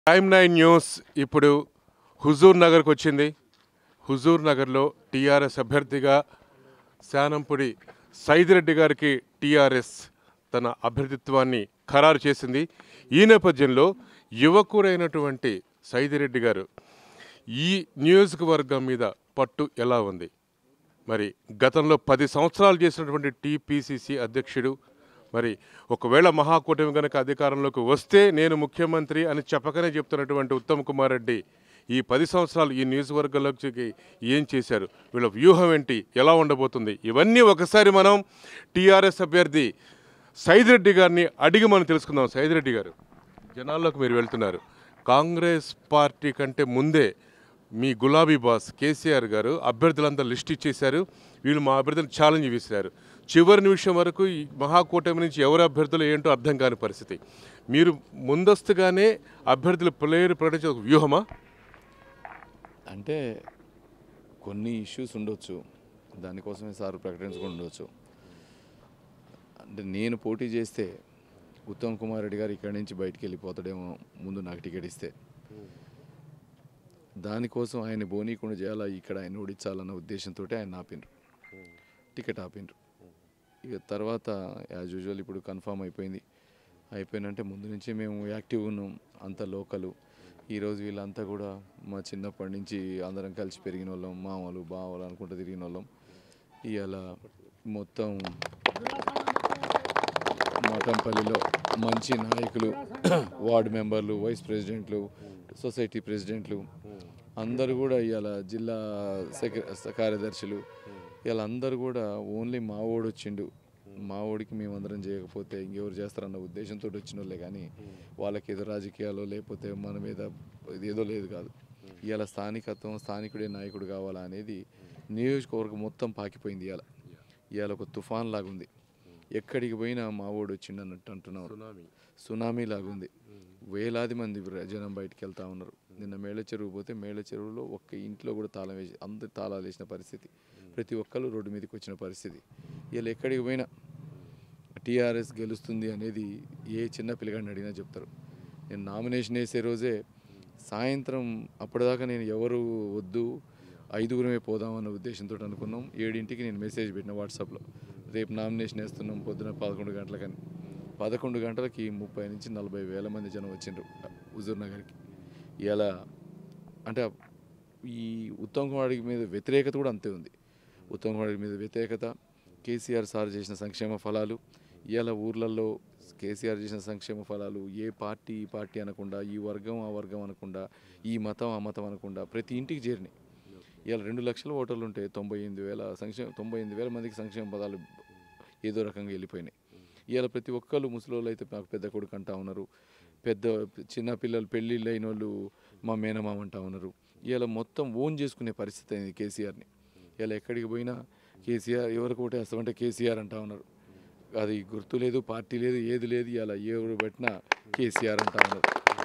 time nine news ఇప్పుడు హుజూర్ నగర్కి వచ్చింది హుజూర్ నగర్లో టీఆర్ఎస్ అభ్యర్థిగా శానంపుడి సైదిరెడ్డి గారికి టీఆర్ఎస్ తన అభ్యర్థిత్వాన్ని ఖరారు చేసింది ఈ నేపథ్యంలో యువకుడైనటువంటి సైదిరెడ్డి గారు ఈ నియోజకవర్గం మీద పట్టు ఎలా ఉంది మరి గతంలో పది సంవత్సరాలు చేసినటువంటి టీపీసీసీ అధ్యక్షుడు మరి ఒకవేళ మహాకూటమి కనుక అధికారంలోకి వస్తే నేను ముఖ్యమంత్రి అని చెప్పకనే చెప్తున్నటువంటి ఉత్తమ్ కుమార్ రెడ్డి ఈ పది సంవత్సరాలు ఈ నియోజకవర్గంలోకి ఏం చేశారు వీళ్ళ వ్యూహం ఏంటి ఎలా ఉండబోతుంది ఇవన్నీ ఒకసారి మనం టీఆర్ఎస్ అభ్యర్థి సైదిరెడ్డి గారిని అడిగి మనం తెలుసుకుందాం సైదిరెడ్డి గారు జనాల్లోకి మీరు వెళ్తున్నారు కాంగ్రెస్ పార్టీ కంటే ముందే మీ గులాబీ బాస్ కేసీఆర్ గారు అభ్యర్థులంతా లిస్ట్ ఇచ్చేశారు వీళ్ళు మా అభ్యర్థులు ఛాలెంజ్ విసిరారు చివరి నిమిషం వరకు ఈ మహాకూటమి నుంచి ఎవరు అభ్యర్థులు ఏంటో అర్థం కాని పరిస్థితి మీరు ముందస్తుగానే అభ్యర్థుల ప్లేయర్ ప్రకటించే ఒక వ్యూహమా అంటే కొన్ని ఇష్యూస్ ఉండొచ్చు దానికోసమే సార్ ప్రకటించుకుని ఉండొచ్చు అంటే నేను పోటీ చేస్తే ఉత్తమ్ కుమార్ రెడ్డి గారు ఇక్కడి నుంచి బయటికి వెళ్ళిపోతాడేమో ముందు నాకు టికెట్ ఇస్తే దానికోసం ఆయన బోనీకుండా చేయాలా ఇక్కడ ఆయన ఓడించాలన్న ఉద్దేశంతో ఆయన ఆపిండ్రు టికెట్ ఆపిండ్రు ఇక తర్వాత యాజ్ యూజువల్ ఇప్పుడు కన్ఫామ్ అయిపోయింది అయిపోయినంటే ముందు నుంచి మేము యాక్టివ్గా ఉన్నాం అంత లోకలు ఈరోజు వీళ్ళంతా కూడా మా చిన్నప్పటి నుంచి అందరం కలిసి పెరిగిన వాళ్ళం మామలు బావలు అనుకుంటూ తిరిగిన వాళ్ళం ఇవాళ మొత్తం మఠంపల్లిలో మంచి నాయకులు వార్డు మెంబర్లు వైస్ ప్రెసిడెంట్లు సొసైటీ ప్రెసిడెంట్లు అందరూ కూడా ఇవాళ జిల్లా సెక్ర కార్యదర్శులు ఇలా అందరూ కూడా ఓన్లీ మా ఓడు వచ్చిండు మా ఓడికి మేమందరం చేయకపోతే ఇంకెవరు చేస్తారన్న ఉద్దేశంతో వచ్చిన వాళ్ళే కానీ వాళ్ళకి ఏదో రాజకీయాలు లేకపోతే మన మీద ఇది ఏదో లేదు కాదు ఇవాళ స్థానికత్వం స్థానికుడే నాయకుడు కావాలా అనేది నియోజకవర్గం మొత్తం పాకిపోయింది ఇవాళ ఇవాళ ఒక తుఫాన్ లాగుంది ఎక్కడికి పోయినా మా ఓడు వచ్చిండు అన్నట్టు అంటున్నారు సునామీ లాగుంది వేలాది మంది ప్ర- జనం బయటికి వెళ్తా ఉన్నారు నిన్న మేళ చెరువు పోతే మేళ చెరువులో ఒక్క ఇంట్లో కూడా తాళం వేసి అందరు తాళాలు వేసిన పరిస్థితి ప్రతి ఒక్కరు రోడ్డు మీదకి వచ్చిన పరిస్థితి వీళ్ళు ఎక్కడికి పోయినా టీఆర్ఎస్ గెలుస్తుంది అనేది ఏ చిన్న పిల్లగాడిని అడిగినా చెప్తారు నేను నామినేషన్ వేసే రోజే సాయంత్రం అప్పటిదాకా నేను ఎవరు వద్దు ఐదుగురమే పోదామన్న ఉద్దేశంతో అనుకున్నాం ఏడింటికి నేను మెసేజ్ పెట్టిన వాట్సాప్లో రేపు నామినేషన్ వేస్తున్నాం పొద్దున పదకొండు గంటలకని పదకొండు గంటలకి ముప్పై నుంచి నలభై వేల మంది జనం వచ్చిండ్రు హుజూర్ నగర్కి ఇలా అంటే ఈ ఉత్తమ్ కుమార్ రెడ్డి మీద వ్యతిరేకత కూడా అంతే ఉంది ఉత్తమ్ కుమార్ రెడ్డి మీద వ్యతిరేకత కేసీఆర్ సార్ చేసిన సంక్షేమ ఫలాలు ఇవాళ ఊర్లలో కేసీఆర్ చేసిన సంక్షేమ ఫలాలు ఏ పార్టీ ఈ పార్టీ అనకుండా ఈ వర్గం ఆ వర్గం అనకుండా ఈ మతం ఆ మతం అనకుండా ప్రతి ఇంటికి చేరినాయి ఇవాళ రెండు లక్షల ఓటర్లు ఉంటే తొంభై ఎనిమిది వేల సంక్షేమ తొంభై ఎనిమిది వేల మందికి సంక్షేమ పదాలు ఏదో రకంగా వెళ్ళిపోయినాయి ఇవాళ ప్రతి ఒక్కళ్ళు ముసలోళ్ళు అయితే నాకు పెద్ద కొడుకు అంటా ఉన్నారు పెద్ద చిన్న పిల్లలు పెళ్ళిళ్ళు అయిన వాళ్ళు మా మేనమామ అంటా ఉన్నారు ఇవాళ మొత్తం ఓన్ చేసుకునే పరిస్థితి అయింది కేసీఆర్ని ఇలా ఎక్కడికి పోయినా కేసీఆర్ ఎవరికి ఒకటి వేస్తామంటే కేసీఆర్ అంటా ఉన్నారు అది గుర్తు లేదు పార్టీ లేదు ఏది లేదు ఇలా ఎవరు పెట్టినా కేసీఆర్ అంటా ఉన్నారు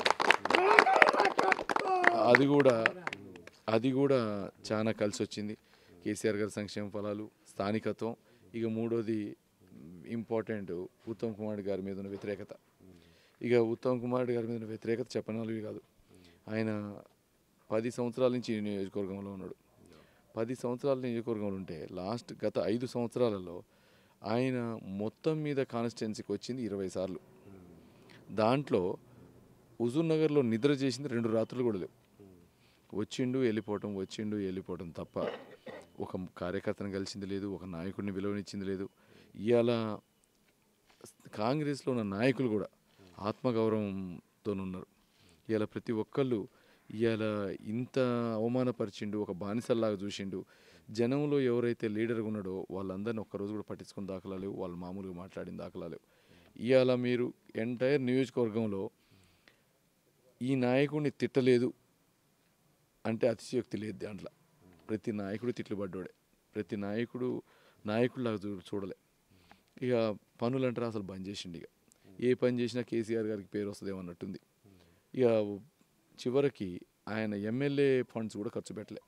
అది కూడా అది కూడా చాలా కలిసి వచ్చింది కేసీఆర్ గారి సంక్షేమ ఫలాలు స్థానికత్వం ఇక మూడోది ఇంపార్టెంట్ ఉత్తమ్ కుమార్ గారి మీద ఉన్న వ్యతిరేకత ఇక ఉత్తమ్ కుమార్ గారి మీద ఉన్న వ్యతిరేకత చెప్పనాలివి కాదు ఆయన పది సంవత్సరాల నుంచి ఈ నియోజకవర్గంలో ఉన్నాడు పది సంవత్సరాల నియోజకవర్గంలో ఉంటే లాస్ట్ గత ఐదు సంవత్సరాలలో ఆయన మొత్తం మీద కాన్స్టిట్యున్సీకి వచ్చింది ఇరవై సార్లు దాంట్లో హుజూర్ నగర్లో నిద్ర చేసింది రెండు రాత్రులు కూడా లేవు వచ్చిండు వెళ్ళిపోవటం వచ్చిండు వెళ్ళిపోవటం తప్ప ఒక కార్యకర్తను కలిసింది లేదు ఒక నాయకుడిని విలువనిచ్చింది లేదు ఇవాళ కాంగ్రెస్లో ఉన్న నాయకులు కూడా ఆత్మగౌరవంతో ఉన్నారు ఇవాళ ప్రతి ఒక్కళ్ళు ఇవాళ ఇంత అవమానపరిచిండు ఒక బానిసల్లాగా చూసిండు జనంలో ఎవరైతే లీడర్గా ఉన్నాడో వాళ్ళందరినీ ఒక్కరోజు కూడా పట్టించుకున్న దాఖలా లేవు వాళ్ళు మామూలుగా మాట్లాడిన దాఖలా లేవు ఇవాళ మీరు ఎంటైర్ నియోజకవర్గంలో ఈ నాయకుడిని తిట్టలేదు అంటే అతిశయోక్తి లేదు దాంట్లో ప్రతి నాయకుడు తిట్లు పడ్డోడే ప్రతి నాయకుడు నాయకుడిలాగా చూ చూడలే ఇక పనులు అంటారా అసలు బంద్ చేసిండు ఇక ఏ పని చేసినా కేసీఆర్ గారికి పేరు వస్తుందేమో అన్నట్టుంది ఇక చివరికి ఆయన ఎమ్మెల్యే ఫండ్స్ కూడా ఖర్చు పెట్టలే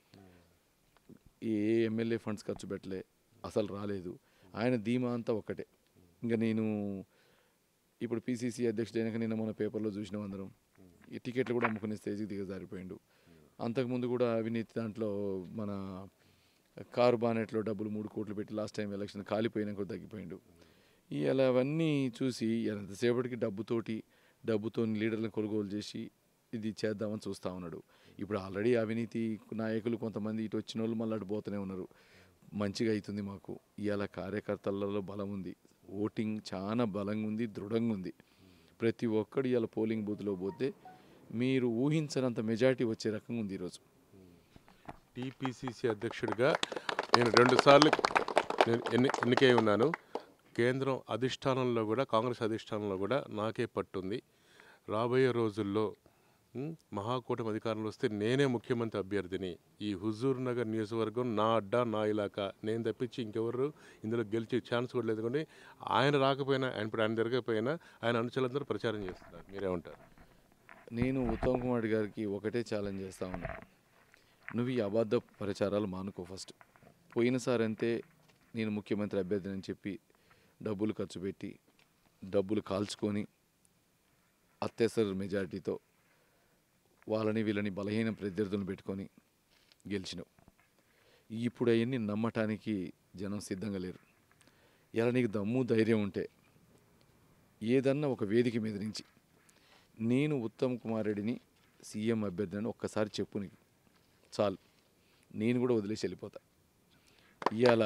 ఏ ఎమ్మెల్యే ఫండ్స్ ఖర్చు పెట్టలే అసలు రాలేదు ఆయన ధీమా అంతా ఒక్కటే ఇంకా నేను ఇప్పుడు పీసీసీ అధ్యక్షుడైనాక నిన్న మన పేపర్లో చూసినాం అందరం ఈ టికెట్లు కూడా అమ్ముకునే స్టేజ్కి దిగజారిపోయిండు అంతకుముందు కూడా అవినీతి దాంట్లో మన కారు బానెట్లో డబ్బులు మూడు కోట్లు పెట్టి లాస్ట్ టైం ఎలక్షన్ కాలిపోయినాక కూడా తగ్గిపోయిండు ఇలా అవన్నీ చూసి ఎంతసేపటికి డబ్బుతోటి డబ్బుతో లీడర్లను కొనుగోలు చేసి ఇది చేద్దామని చూస్తూ ఉన్నాడు ఇప్పుడు ఆల్రెడీ అవినీతి నాయకులు కొంతమంది ఇటు వచ్చిన వాళ్ళు మళ్ళీ అటు పోతూనే ఉన్నారు మంచిగా అవుతుంది మాకు ఇవాళ కార్యకర్తలలో బలం ఉంది ఓటింగ్ చాలా బలంగా ఉంది దృఢంగా ఉంది ప్రతి ఒక్కడు ఇవాళ పోలింగ్ బూత్లో పోతే మీరు ఊహించనంత మెజారిటీ వచ్చే రకంగా ఉంది ఈరోజు టీపీసీసీ అధ్యక్షుడిగా నేను రెండుసార్లు నేను ఎన్ని ఎన్నికై ఉన్నాను కేంద్రం అధిష్టానంలో కూడా కాంగ్రెస్ అధిష్టానంలో కూడా నాకే పట్టుంది రాబోయే రోజుల్లో ఉమ్, మహాకూటమి అధికారంలో వస్తే నేనే ముఖ్యమంత్రి అభ్యర్థిని ఈ హుజూర్ నగర్ నియోజకవర్గం నా అడ్డా నా ఇలాకా నేను తప్పించి ఇంకెవరు ఇందులో గెలిచే ఛాన్స్ కూడా లేదు కానీ ఆయన రాకపోయినా ఆయన ఇప్పుడు ఆయన జరగకపోయినా ఆయన అనుచరులందరూ ప్రచారం చేస్తున్నారు మీరేమంటారు నేను ఉత్తమ్ కుమార్ గారికి ఒకటే ఛాలెంజ్ చేస్తా ఉన్నా నువ్వు ఈ అబద్ధ ప్రచారాలు మానుకో ఫస్ట్ పోయినసారి అంతే నేను ముఖ్యమంత్రి అభ్యర్థిని అని చెప్పి డబ్బులు ఖర్చు పెట్టి డబ్బులు కాల్చుకొని అత్యవసర మెజారిటీతో వాళ్ళని వీళ్ళని బలహీన ప్రత్యర్థులను పెట్టుకొని గెలిచినావు ఇప్పుడు అవన్నీ నమ్మటానికి జనం సిద్ధంగా లేరు ఇలా నీకు దమ్ము ధైర్యం ఉంటే ఏదన్నా ఒక వేదిక మీద నుంచి నేను ఉత్తమ్ కుమార్ రెడ్డిని సీఎం అభ్యర్థిని ఒక్కసారి చెప్పు నీకు చాలు నేను కూడా వదిలేసి వెళ్ళిపోతా ఇవాళ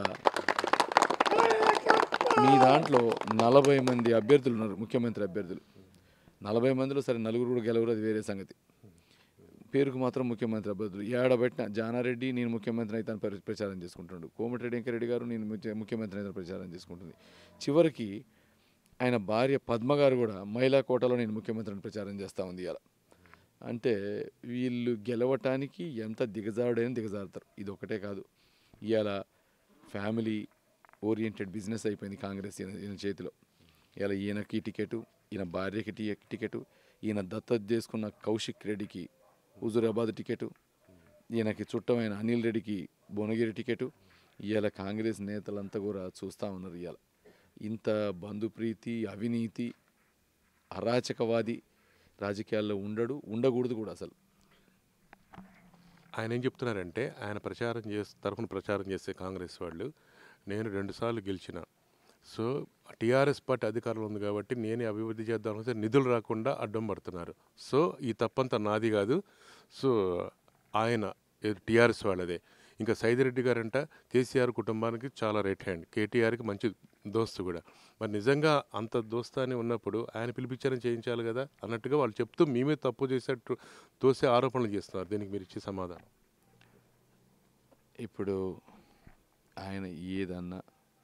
మీ దాంట్లో నలభై మంది అభ్యర్థులు ఉన్నారు ముఖ్యమంత్రి అభ్యర్థులు నలభై మందిలో సరే నలుగురు కూడా గెలవరు అది వేరే సంగతి పేరుకు మాత్రం ముఖ్యమంత్రి అభ్యర్థులు ఏడబెట్టిన జానారెడ్డి నేను ముఖ్యమంత్రి అయితే అని ప్ర- ప్రచారం చేసుకుంటున్నాడు కోమటిరెడ్డి వెంకరెడ్డి గారు నేను ముఖ్య- ముఖ్యమంత్రి అయితే ప్రచారం చేసుకుంటుంది చివరికి ఆయన భార్య పద్మ గారు కూడా మహిళా కోటలో నేను ముఖ్యమంత్రిని ప్రచారం చేస్తూ ఉంది ఇవాళ అంటే వీళ్ళు గెలవటానికి ఎంత దిగజారుడైనా దిగజారుతారు ఇది ఒకటే కాదు ఇవాళ ఫ్యామిలీ ఓరియంటెడ్ బిజినెస్ అయిపోయింది కాంగ్రెస్ ఈయన ఈయన చేతిలో ఇలా ఈయనకి టికెట్ ఈయన భార్యకి టి టికెట్ ఈయన దత్తత చేసుకున్న కౌశిక్ రెడ్డికి హుజూరాబాద్ టికెట్ ఈయనకి చుట్టమైన అనిల్ రెడ్డికి భువనగిరి టికెట్ ఇవాళ కాంగ్రెస్ నేతలంతా కూడా చూస్తూ ఉన్నారు ఇవాళ ఇంత బంధుప్రీతి అవినీతి అరాచకవాది రాజకీయాల్లో ఉండడు ఉండకూడదు కూడా అసలు ఆయన ఏం చెప్తున్నారంటే ఆయన ప్రచారం చేసి తరఫున ప్రచారం చేసే కాంగ్రెస్ వాళ్ళు నేను రెండుసార్లు గెలిచిన సో టీఆర్ఎస్ పార్టీ అధికారంలో ఉంది కాబట్టి నేనే అభివృద్ధి చేద్దాం అనుకుంటే నిధులు రాకుండా అడ్డం పడుతున్నారు సో ఈ తప్పంతా నాది కాదు సో ఆయన టీఆర్ఎస్ వాళ్ళదే ఇంకా సైదిరెడ్డి గారంట కేసీఆర్ కుటుంబానికి చాలా రైట్ హ్యాండ్ కేటీఆర్కి మంచి దోస్తు కూడా మరి నిజంగా అంత దోస్తాని ఉన్నప్పుడు ఆయన పిలిపించారని చేయించాలి కదా అన్నట్టుగా వాళ్ళు చెప్తూ మేమే తప్పు చేసేట్టు తోసే ఆరోపణలు చేస్తున్నారు దీనికి మీరు ఇచ్చే సమాధానం ఇప్పుడు ఆయన ఏదన్నా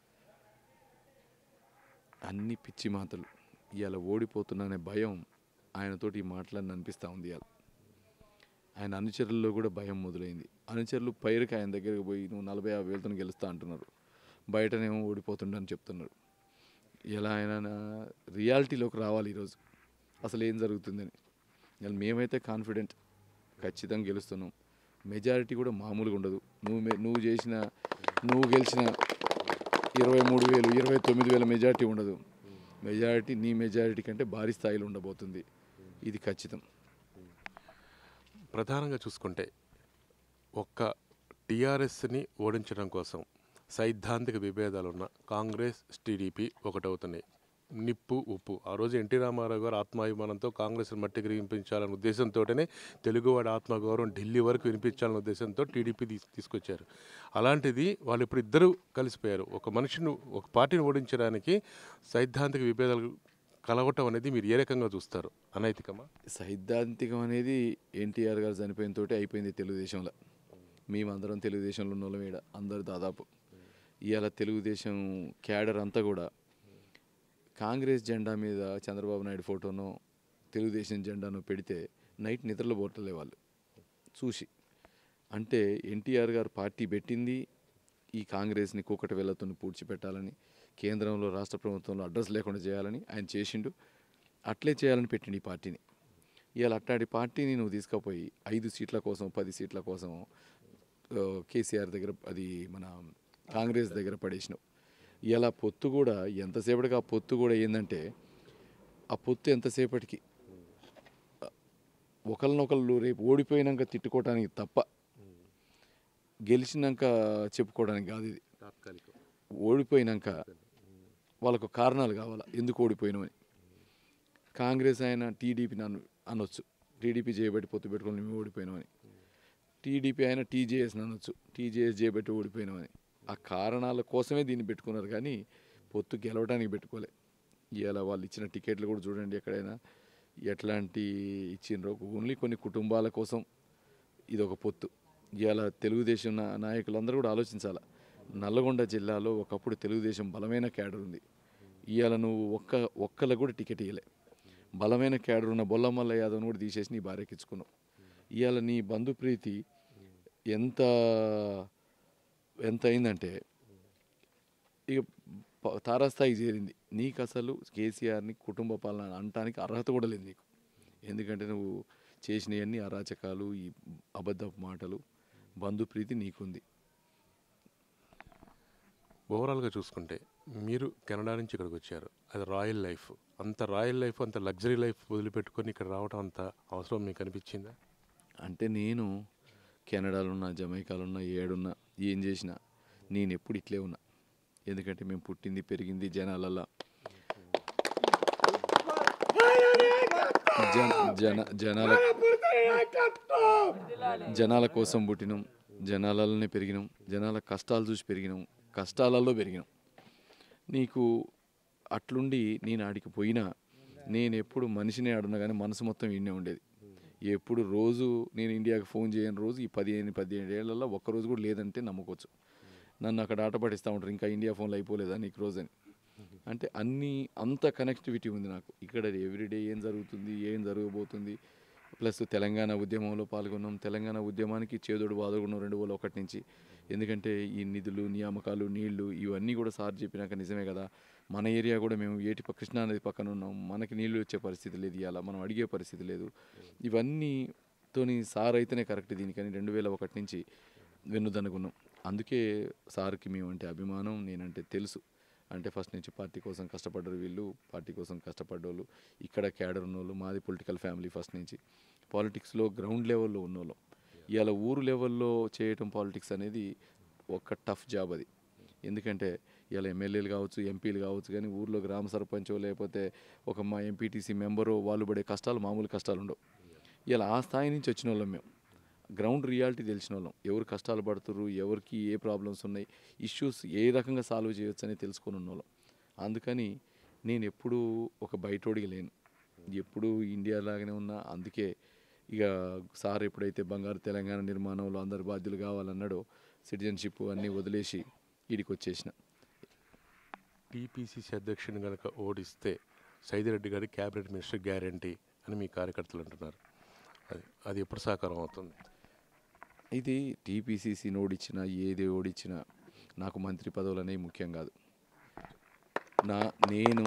అన్ని పిచ్చి మాటలు ఇవాళ ఓడిపోతున్నానే భయం ఆయనతోటి ఈ మాటలన్నీ అనిపిస్తూ ఉంది ఇవాళ ఆయన అనుచరుల్లో కూడా భయం మొదలైంది అనుచరులు పైరుకి ఆయన దగ్గరికి పోయి నువ్వు నలభై యాభై వేలతో గెలుస్తా అంటున్నారు బయటనేమో ఓడిపోతుండని చెప్తున్నారు ఇలా ఆయన నా- రియాలిటీలోకి రావాలి ఈరోజు అసలు ఏం జరుగుతుందని ఇలా మేమైతే కాన్ఫిడెంట్ ఖచ్చితంగా గెలుస్తున్నాం మెజారిటీ కూడా మామూలుగా ఉండదు నువ్వు మె- నువ్వు చేసిన నువ్వు గెలిచిన ఇరవై మూడు వేలు ఇరవై తొమ్మిది వేల మెజారిటీ ఉండదు మెజారిటీ నీ మెజారిటీ కంటే భారీ స్థాయిలో ఉండబోతుంది ఇది ఖచ్చితం ప్రధానంగా చూసుకుంటే ఒక్క టీఆర్ఎస్ని ఓడించడం కోసం సైద్ధాంతిక విభేదాలు ఉన్న కాంగ్రెస్ టీడీపీ ఒకటవుతున్నాయి నిప్పు ఉప్పు ఆ రోజు ఎన్టీ రామారావు గారు ఆత్మాభిమానంతో కాంగ్రెస్ మట్టికి వినిపించాలనే ఉద్దేశంతోనే తెలుగువాడి ఆత్మగౌరవం ఢిల్లీ వరకు వినిపించాలనే ఉద్దేశంతో టీడీపీ తీస్- తీసుకొచ్చారు అలాంటిది వాళ్ళు ఇప్పుడు ఇద్దరు కలిసిపోయారు ఒక మనిషిని ఒక పార్టీని ఓడించడానికి సైద్ధాంతిక విభేదాలు కలవటం అనేది మీరు ఏ రకంగా చూస్తారు అనైతికమా సైద్ధాంతికం అనేది ఎన్టీఆర్ గారు చనిపోయిన తోటి అయిపోయింది తెలుగుదేశంలో మేమందరం తెలుగుదేశంలో ఉన్న వాళ్ళం ఈడ అందరు దాదాపు ఇవాళ తెలుగుదేశం క్యాడర్ అంతా కూడా కాంగ్రెస్ జెండా మీద చంద్రబాబు నాయుడు ఫోటోనో తెలుగుదేశం జెండాను పెడితే నైట్ నిద్రలో పోవట్లే వాళ్ళు చూసి అంటే ఎన్టీఆర్ గారు పార్టీ పెట్టింది ఈ కాంగ్రెస్ని కూకటి వేళ్లతో పూడ్చిపెట్టాలని కేంద్రంలో రాష్ట్ర ప్రభుత్వంలో అడ్రస్ లేకుండా చేయాలని ఆయన చేసిండు అట్లే చేయాలని పెట్టిండు ఈ పార్టీని ఇవాళ అట్లాంటి పార్టీని నువ్వు తీసుకుపోయి ఐదు సీట్ల కోసం పది సీట్ల కోసం ఆ, కేసీఆర్ దగ్గర అది మన కాంగ్రెస్ దగ్గర పడేసినావు ఇలా పొత్తు కూడా ఎంతసేపటికి ఆ పొత్తు కూడా ఏంటంటే ఆ పొత్తు ఎంతసేపటికి ఒకరినొకళ్ళు రేపు ఓడిపోయినాక తిట్టుకోవడానికి తప్ప గెలిచినాక చెప్పుకోవడానికి కాదు ఇది తాత్కాలికం ఓడిపోయినాక వాళ్ళకు కారణాలు కావాలా ఎందుకు ఓడిపోయినామని కాంగ్రెస్ అయినా టీడీపీని అను అనొచ్చు టీడీపీ చేయబట్టి పొత్తు పెట్టుకొని మేము ఓడిపోయినామని టీడీపీ అయినా టీజేఎస్ అనొచ్చు టీజేఎస్ చేయబట్టి ఓడిపోయినామని ఆ కారణాల కోసమే దీన్ని పెట్టుకున్నారు కానీ పొత్తు గెలవడానికి పెట్టుకోలే ఇవాళ వాళ్ళు ఇచ్చిన టికెట్లు కూడా చూడండి ఎక్కడైనా ఎట్లాంటి ఇచ్చిండ్రో ఓన్లీ కొన్ని కుటుంబాల కోసం ఇది ఒక పొత్తు ఇవాళ తెలుగుదేశం నా- నాయకులందరూ కూడా ఆలోచించాలి నల్లగొండ జిల్లాలో ఒకప్పుడు తెలుగుదేశం బలమైన క్యాడర్ ఉంది ఇవాళ నువ్వు ఒక్క ఒక్కళ్ళకు కూడా టికెట్ ఇవ్వలే బలమైన క్యాడర్ ఉన్న బొల్లమల్ల యాదవ్ను కూడా తీసేసి నీ భార్యకి ఇచ్చుకున్నావు ఇవాళ నీ బంధుప్రీతి ఎంత ఎంత అయిందంటే ఇక ప- తారాస్థాయికి చేరింది నీకు అసలు కేసీఆర్ని కుటుంబ పాలన అనటానికి అర్హత కూడా లేదు నీకు ఎందుకంటే నువ్వు చేసినవన్నీ అరాచకాలు ఈ అబద్ధపు మాటలు బంధుప్రీతి నీకుంది ఓవరాల్గా చూసుకుంటే మీరు కెనడా నుంచి ఇక్కడికి వచ్చారు అది రాయల్ లైఫ్ అంత రాయల్ లైఫ్ అంత లగ్జరీ లైఫ్ వదిలిపెట్టుకొని ఇక్కడ రావడం అంత అవసరం మీకు అనిపించిందా అంటే నేను కెనడాలో ఉన్నా జమైకాలో ఉన్నా ఏడున్నా ఏం చేసినా నేను ఎప్పుడు ఇట్లే ఉన్నా ఎందుకంటే మేము పుట్టింది పెరిగింది జనాలల్లా జన జన జనాల జనాల కోసం పుట్టినాం జనాలలోనే పెరిగినాం జనాల కష్టాలు చూసి పెరిగినాం కష్టాలలో పెరిగినాం నీకు అట్లుండి నేను ఆడికి పోయినా నేను ఎప్పుడు మనిషినే ఆడున్నా కానీ మనసు మొత్తం ఈయనే ఉండేది ఎప్పుడు రోజు నేను ఇండియాకి ఫోన్ చేయని రోజు ఈ పదిహేను పదిహేను ఏళ్ళల్లో ఒక్క రోజు కూడా లేదంటే నమ్ముకోవచ్చు నన్ను అక్కడ ఆట పడిస్తూ ఉంటారు ఇంకా ఇండియా ఫోన్లో అయిపోలేదా నీకు రోజు అని అంటే అన్ని అంత కనెక్టివిటీ ఉంది నాకు ఇక్కడ ఎవ్రీడే ఏం జరుగుతుంది ఏం జరగబోతుంది ప్లస్ తెలంగాణ ఉద్యమంలో పాల్గొన్నాం తెలంగాణ ఉద్యమానికి చేదోడు బాదుకున్నాం రెండు వేల ఒకటి నుంచి ఎందుకంటే ఈ నిధులు నియామకాలు నీళ్లు ఇవన్నీ కూడా సార్ చెప్పినాక నిజమే కదా మన ఏరియా కూడా మేము ఏటి ప- కృష్ణా నది పక్కన ఉన్నాం మనకి నీళ్లు వచ్చే పరిస్థితి లేదు ఇవాళ మనం అడిగే పరిస్థితి లేదు ఇవన్నీతోని సార్ అయితేనే కరెక్ట్ దీనికని రెండు వేల ఒకటి నుంచి వెన్నుదనుకున్నాం అందుకే సార్కి మేము అంటే అభిమానం నేనంటే తెలుసు అంటే ఫస్ట్ నుంచి పార్టీ కోసం కష్టపడ్డారు వీళ్ళు పార్టీ కోసం కష్టపడ్డోళ్ళు ఇక్కడ క్యాడర్ ఉన్నోళ్ళు మాది పొలిటికల్ ఫ్యామిలీ ఫస్ట్ నుంచి పాలిటిక్స్లో గ్రౌండ్ లెవెల్లో ఉన్నోళ్ళం ఇవాళ ఊరు లెవెల్లో చేయటం పాలిటిక్స్ అనేది ఒక టఫ్ జాబ్ అది ఎందుకంటే ఇలా ఎమ్మెల్యేలు కావచ్చు ఎంపీలు కావచ్చు కానీ ఊర్లో గ్రామ సర్పంచో లేకపోతే ఒక మా ఎంపీటీసీ మెంబరో వాళ్ళు పడే కష్టాలు మామూలు కష్టాలు ఉండవు ఇలా ఆ స్థాయి నుంచి వచ్చిన వాళ్ళం మేము గ్రౌండ్ రియాలిటీ తెలిసిన వాళ్ళం ఎవరు కష్టాలు పడుతుర్రు ఎవరికి ఏ ప్రాబ్లమ్స్ ఉన్నాయి ఇష్యూస్ ఏ రకంగా సాల్వ్ చేయొచ్చు అని తెలుసుకొని ఉన్న వాళ్ళం అందుకని నేను ఎప్పుడూ ఒక బయటోడికి లేను ఎప్పుడు ఇండియా లాగానే ఉన్నా అందుకే ఇక సార్ ఎప్పుడైతే బంగారు తెలంగాణ నిర్మాణంలో అందరు బాధ్యులు కావాలన్నాడో సిటిజన్షిప్ అన్నీ వదిలేసి ఈడికి వచ్చేసిన టీపీసీసీ అధ్యక్షుని కనుక ఓడిస్తే సైదిరెడ్డి గారి క్యాబినెట్ మినిస్టర్ గ్యారంటీ అని మీ కార్యకర్తలు అంటున్నారు అది అది ఎప్పుడు సాకారం అవుతుంది ఇది టీపీసీసీ ఓడిచ్చినా ఏది ఓడిచ్చినా నాకు మంత్రి పదవులు అనేవి ముఖ్యం కాదు నా నేను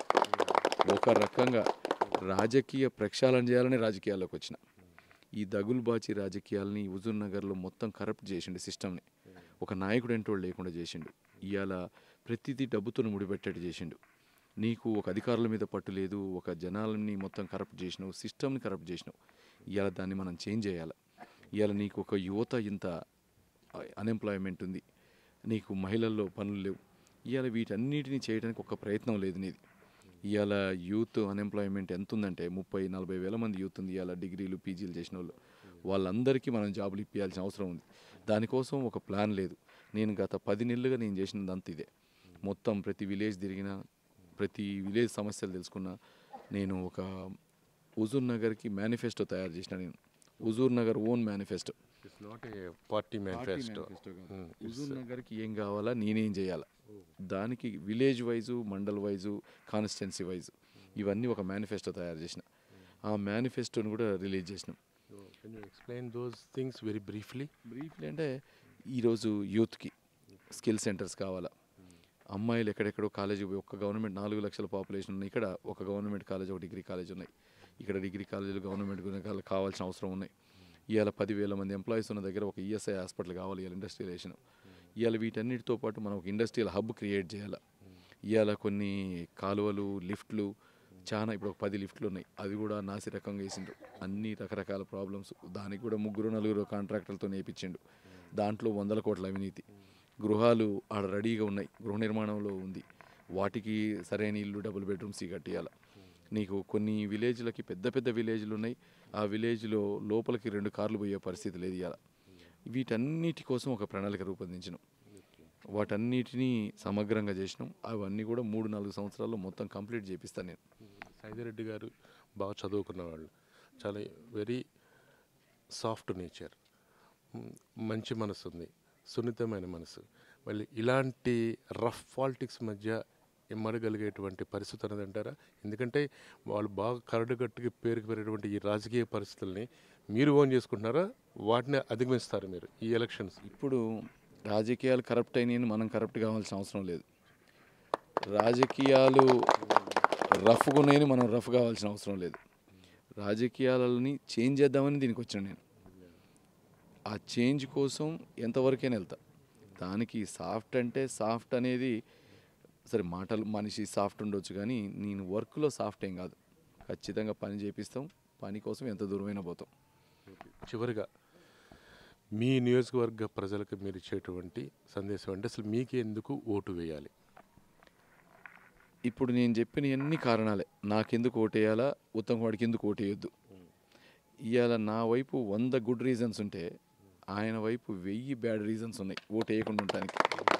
ఒక రకంగా రాజకీయ ప్రక్షాళన చేయాలని రాజకీయాల్లోకి వచ్చిన ఈ దగులుబాచి రాజకీయాలని హుజూర్ నగర్లో మొత్తం కరప్ట్ చేసిండు సిస్టమ్ని ఒక నాయకుడు ఏంటో లేకుండా చేసిండు ఇవాళ ప్రతిదీ డబ్బుతో ముడిపెట్టేట్టు చేసిండు నీకు ఒక అధికారుల మీద పట్టు లేదు ఒక జనాలని మొత్తం కరప్ట్ చేసినావు సిస్టమ్ని కరప్ట్ చేసినావు ఇవాళ దాన్ని మనం చేంజ్ చేయాలి ఇవాళ నీకు ఒక యువత ఇంత అన్ఎంప్లాయ్మెంట్ ఉంది నీకు మహిళల్లో పనులు లేవు ఇవాళ వీటన్నిటిని చేయడానికి ఒక ప్రయత్నం లేదు నీది ఇవాళ యూత్ అన్ఎంప్లాయ్మెంట్ ఎంత ఉందంటే ముప్పై నలభై వేల మంది యూత్ ఉంది ఇవాళ డిగ్రీలు పీజీలు చేసిన వాళ్ళు వాళ్ళందరికీ మనం జాబులు ఇప్పించాల్సిన అవసరం ఉంది దానికోసం ఒక ప్లాన్ లేదు నేను గత పది నెలలుగా నేను చేసినదంతా ఇదే మొత్తం ప్రతి విలేజ్ తిరిగిన ప్రతి విలేజ్ సమస్యలు తెలుసుకున్న నేను ఒక హుజూర్ నగర్కి మేనిఫెస్టో తయారు చేసిన నేను Huzur Nagar own manifesto it's not a party manifesto Huzur నగర్కి ఏం కావాలా నేనేం చేయాలా దానికి village wise mandal wise constituency wise ఇవన్నీ ఒక మేనిఫెస్టో తయారు చేసిన ఆ మేనిఫెస్టోని కూడా రిలీజ్ చేసినాం can you explain those things very briefly briefly అంటే ఈరోజు యూత్కి స్కిల్ సెంటర్స్ కావాలా అమ్మాయిలు ఎక్కడెక్కడో కాలేజీ పోయి ఒక్క గవర్నమెంట్ నాలుగు లక్షల పాపులేషన్ ఉన్నాయి ఇక్కడ ఒక గవర్నమెంట్ కాలేజ్ ఒక డిగ్రీ కాలేజ్ ఉన్నాయి ఇక్కడ డిగ్రీ కాలేజీలు గవర్నమెంట్ గురించి కావాల్సిన అవసరం ఉన్నాయి ఇవాళ పదివేల మంది ఎంప్లాయీస్ ఉన్న దగ్గర ఒక ఈఎస్ఐ హాస్పిటల్ కావాలి ఇవాళ ఇండస్ట్రియలైజేషన్ ఇవాళ వీటన్నిటితో పాటు మనం ఒక ఇండస్ట్రియల్ హబ్ క్రియేట్ చేయాలి ఇవాళ కొన్ని కాలువలు లిఫ్ట్లు చాలా ఇప్పుడు ఒక పది లిఫ్ట్లు ఉన్నాయి అది కూడా నాసి రకంగా వేసిండు అన్ని రకరకాల ప్రాబ్లమ్స్ దానికి కూడా ముగ్గురు నలుగురు కాంట్రాక్టర్లతో నేర్పించిండు దాంట్లో వందల కోట్ల అవినీతి గృహాలు ఆడ రెడీగా ఉన్నాయి గృహ నిర్మాణంలో ఉంది వాటికి సరైన ఇల్లు డబుల్ బెడ్రూమ్స్ కట్టియాల నీకు కొన్ని విలేజ్లకి పెద్ద పెద్ద విలేజ్లు ఉన్నాయి ఆ విలేజ్లో లోపలికి రెండు కార్లు పోయే పరిస్థితి లేదు ఇవాళ వీటన్నిటి కోసం ఒక ప్రణాళిక రూపొందించినాం వాటన్నిటినీ సమగ్రంగా చేసినాం అవన్నీ కూడా మూడు నాలుగు సంవత్సరాల్లో మొత్తం కంప్లీట్ చేపిస్తాను నేను సైదిరెడ్డి గారు బాగా చదువుకున్న వాళ్ళు చాలా వెరీ సాఫ్ట్ నేచర్ మంచి మనసు ఉంది సున్నితమైన మనసు మళ్ళీ ఇలాంటి రఫ్ పాలిటిక్స్ మధ్య ఇమ్మడగలిగేటువంటి పరిస్థితి అనేది అంటారా ఎందుకంటే వాళ్ళు బాగా కరడుగట్టుకి పేరుకు పెరిగినటువంటి ఈ రాజకీయ పరిస్థితుల్ని మీరు ఓన్ చేసుకుంటున్నారా వాటిని అధిగమిస్తారు మీరు ఈ ఎలక్షన్స్ ఇప్పుడు రాజకీయాలు కరప్ట్ అయినాయని మనం కరప్ట్ కావాల్సిన అవసరం లేదు రాజకీయాలు రఫ్గా ఉన్నాయని మనం రఫ్ కావాల్సిన అవసరం లేదు రాజకీయాలని చేంజ్ చేద్దామని దీనికి వచ్చాను నేను ఆ చేంజ్ కోసం ఎంతవరకైనా వెళ్తా దానికి సాఫ్ట్ అంటే సాఫ్ట్ అనేది సరే మాటలు మనిషి సాఫ్ట్ ఉండొచ్చు కానీ నేను వర్క్లో సాఫ్ట్ ఏం కాదు ఖచ్చితంగా పని చేపిస్తాం పని కోసం ఎంత దూరమైనా పోతాం చివరిగా మీ నియోజకవర్గ ప్రజలకు మీరు ఇచ్చేటువంటి సందేశం అంటే అసలు మీకు ఎందుకు ఓటు వేయాలి ఇప్పుడు నేను చెప్పిన అన్ని కారణాలే నాకెందుకు ఓటేయాలా ఉత్తమ్ వాడికి ఎందుకు ఓటేయొద్దు ఇవాళ నా వైపు వంద గుడ్ రీజన్స్ ఉంటే ఆయన వైపు వెయ్యి బ్యాడ్ రీజన్స్ ఉన్నాయి ఓటు వేయకుండా ఉండటానికి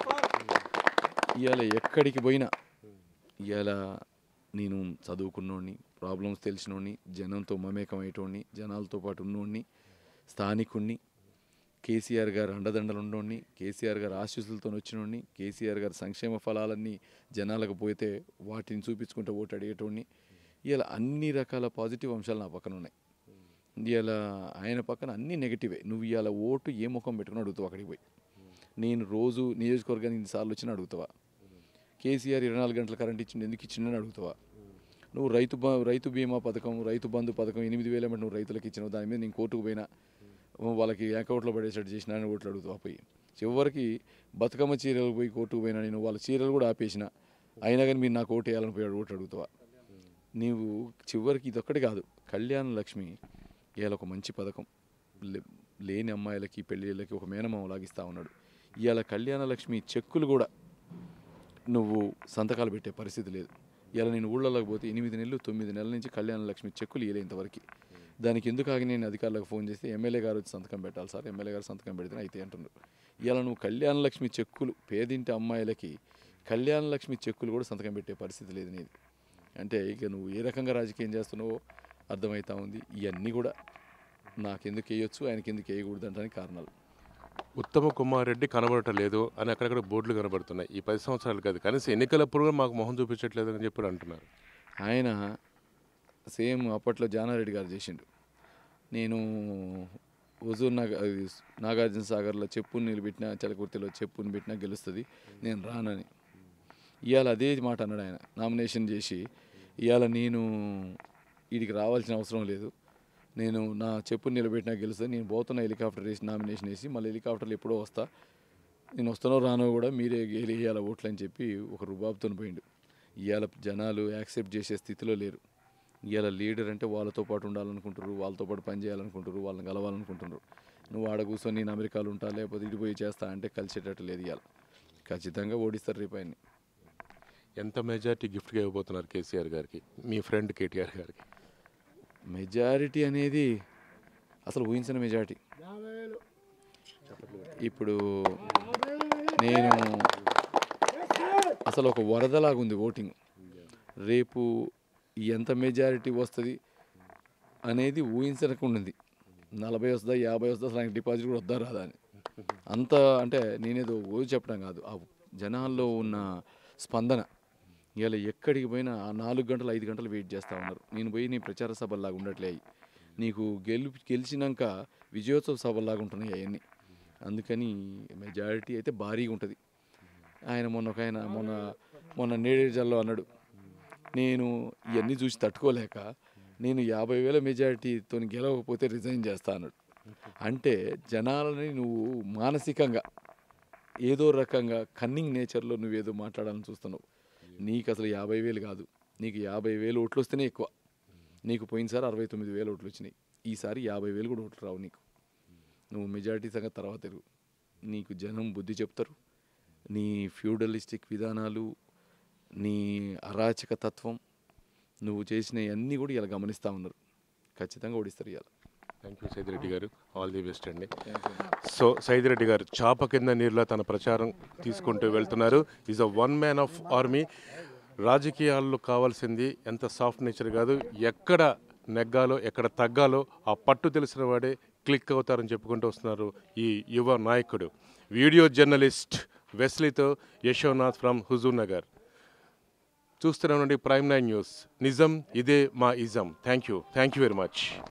ఇవాళ ఎక్కడికి పోయినా ఇవాళ నేను చదువుకున్నోడిని ప్రాబ్లమ్స్ తెలిసినోడిని జనంతో మమేకం అయ్యేటోడిని జనాలతో పాటు ఉన్నోడిని స్థానికుణ్ణి కేసీఆర్ గారు అండదండలు ఉన్నోడిని కేసీఆర్ గారు ఆశీస్సులతో వచ్చినోడిని కేసీఆర్ గారు సంక్షేమ ఫలాలన్నీ జనాలకు పోతే వాటిని చూపించుకుంటూ ఓటు అడిగేటోడిని ఇలా అన్ని రకాల పాజిటివ్ అంశాలు నా పక్కన ఉన్నాయి ఇలా ఆయన పక్కన అన్ని నెగిటివే నువ్వు ఇవాళ ఓటు ఏ ముఖం పెట్టుకుని అడుగుతావు అక్కడికి పోయి నేను రోజు నియోజకవర్గానికి ఇన్నిసార్లు వచ్చిన అడుగుతావా కేసీఆర్ ఇరవై నాలుగు గంటల కరెంట్ ఇచ్చిండు ఎందుకు ఇచ్చిండని అడుగుతావా నువ్వు రైతు బ రైతు బీమా పథకం రైతు బంధు పథకం ఎనిమిది వేల ఏమంటే నువ్వు రైతులకు ఇచ్చినావు దాని మీద నేను కోర్టుకు పోయినా వాళ్ళకి అకౌంట్లో పడేసేట్టు చేసినా అని ఓట్లు అడుగుతావు పోయి చివరికి బతుకమ్మ చీరలు పోయి కోర్టుకు పోయినా నేను వాళ్ళ చీరలు కూడా ఆపేసిన అయినా కానీ మీరు నాకు ఓటు వేయాలని పోయి ఓటు అడుగుతావా నీవు చివరికి ఇదొక్కటి కాదు కళ్యాణ లక్ష్మి ఇవాళ ఒక మంచి పథకం లే- లేని అమ్మాయిలకి పెళ్ళిళ్ళకి ఒక మేనమామ లాగిస్తూ ఉన్నాడు ఇవాళ కళ్యాణ లక్ష్మి చెక్కులు కూడా నువ్వు సంతకాలు పెట్టే పరిస్థితి లేదు ఇలా నేను ఊళ్ళలోకి పోతే ఎనిమిది నెలలు తొమ్మిది నెలల నుంచి కళ్యాణ లక్ష్మి చెక్కులు ఇవ్వలే ఇంతవరకు దానికి ఎందుకు ఆగి నేను అధికారులకు ఫోన్ చేస్తే ఎమ్మెల్యే గారు వచ్చి సంతకం పెట్టాలి సార్ ఎమ్మెల్యే గారు సంతకం పెడితే అయితే అంటున్నారు ఇలా నువ్వు కళ్యాణ లక్ష్మి చెక్కులు పేదింటి అమ్మాయిలకి కళ్యాణ లక్ష్మి చెక్కులు కూడా సంతకం పెట్టే పరిస్థితి లేదు నీది అంటే ఇక నువ్వు ఏ రకంగా రాజకీయం చేస్తున్నావో అర్థమవుతా ఉంది ఇవన్నీ కూడా నాకెందుకు వేయొచ్చు ఆయనకి ఎందుకు వేయకూడదు అంటానికి కారణాలు ఉత్తమ కుమార్ రెడ్డి కనబడటం లేదు అని అక్కడక్కడ బోర్డులు కనబడుతున్నాయి ఈ పది సంవత్సరాలు కాదు కనీసం ఎన్నికలప్పుడు కూడా మాకు మొహం చూపించట్లేదు అని చెప్పి అంటున్నారు ఆయన సేమ్ అప్పట్లో జానారెడ్డి గారు చేసిండు నేను హుజూర్ నగర్ అది నాగార్జున సాగర్లో చెప్పుని నిలబెట్టిన చలకుర్తిలో చెప్పుని పెట్టినా గెలుస్తుంది నేను రానని ఇవాళ అదే మాట అన్నాడు ఆయన నామినేషన్ చేసి ఇవాళ నేను వీడికి రావాల్సిన అవసరం లేదు నేను నా చెప్పుని నిలబెట్టినా గెలుస్తుంది నేను పోతున్న హెలికాప్టర్ వేసి నామినేషన్ వేసి మళ్ళీ హెలికాప్టర్లో ఎప్పుడో వస్తా నేను వస్తానో రానో కూడా మీరే వేయాల ఓట్లు అని చెప్పి ఒక రుబాబుతో పోయిండు ఇవాళ జనాలు యాక్సెప్ట్ చేసే స్థితిలో లేరు ఇవాళ లీడర్ అంటే వాళ్ళతో పాటు ఉండాలనుకుంటారు వాళ్ళతో పాటు పని చేయాలనుకుంటారు వాళ్ళని కలవాలనుకుంటున్నారు నువ్వు ఆడ కూర్చొని నేను అమెరికాలో ఉంటా లేకపోతే ఇడిపోయి చేస్తా అంటే కలిసేటట్టు లేదు ఇవాళ ఖచ్చితంగా ఓడిస్తారు రేపు ఆయన్ని ఎంత మెజార్టీ గిఫ్ట్గా ఇవ్వబోతున్నారు కేసీఆర్ గారికి మీ ఫ్రెండ్ కేటీఆర్ గారికి మెజారిటీ అనేది అసలు ఊహించిన మెజారిటీ ఇప్పుడు నేను అసలు ఒక వరదలాగా ఉంది ఓటింగ్ రేపు ఎంత మెజారిటీ వస్తుంది అనేది ఊహించకుండా ఉంది నలభై వస్తుందా యాభై వస్తుందా అసలు ఆయనకి డిపాజిట్ కూడా వద్దా రాదా అని అంత అంటే నేనేదో ఊరి చెప్పడం కాదు ఆ జనాల్లో ఉన్న స్పందన ఇవాళ ఎక్కడికి పోయినా ఆ నాలుగు గంటలు ఐదు గంటలు వెయిట్ చేస్తూ ఉన్నారు నేను పోయి నీ ప్రచార సభల్లాగా ఉండట్లే అయి నీకు గెలు గెలిచినాక విజయోత్సవ సభల్లాగా ఉంటున్నాయి అవన్నీ అందుకని మెజారిటీ అయితే భారీగా ఉంటుంది ఆయన మొన్న ఒక ఆయన మొన్న మొన్న నేడేజల్లో అన్నాడు నేను ఇవన్నీ చూసి తట్టుకోలేక నేను యాభై వేల మెజారిటీతో గెలవకపోతే రిజైన్ చేస్తా అన్నాడు అంటే జనాలని నువ్వు మానసికంగా ఏదో రకంగా కన్నింగ్ నేచర్లో నువ్వేదో మాట్లాడాలని చూస్తున్నావు నీకు అసలు యాభై వేలు కాదు నీకు యాభై వేలు ఓట్లు వస్తేనే ఎక్కువ నీకు పోయినసారి అరవై తొమ్మిది వేలు ఓట్లు వచ్చినాయి ఈసారి యాభై వేలు కూడా ఓట్లు రావు నీకు నువ్వు మెజారిటీ సంగతి తర్వాత తెరుగు నీకు జనం బుద్ధి చెప్తారు నీ ఫ్యూడలిస్టిక్ విధానాలు నీ అరాచక తత్వం నువ్వు చేసిన అన్నీ కూడా ఇలా గమనిస్తూ ఉన్నారు ఖచ్చితంగా ఓడిస్తారు ఇవాళ థ్యాంక్ యూ సైదిరెడ్డి గారు ఆల్ ది బెస్ట్ అండి సో సైదిరెడ్డి గారు చాప కింద నీరులో తన ప్రచారం తీసుకుంటూ వెళ్తున్నారు is a one man of army రాజకీయాల్లో కావాల్సింది ఎంత సాఫ్ట్ నేచర్ కాదు ఎక్కడ నెగ్గాలో ఎక్కడ తగ్గాలో ఆ పట్టు తెలిసిన వాడే క్లిక్ అవుతారని చెప్పుకుంటూ వస్తున్నారు ఈ యువ నాయకుడు వీడియో జర్నలిస్ట్ వెస్లీతో యశోనాథ్ ఫ్రమ్ హుజూర్ నగర్ చూస్తూనే ఉండండి ప్రైమ్ నైన్ న్యూస్ నిజం ఇదే మా ism thank you thank you very much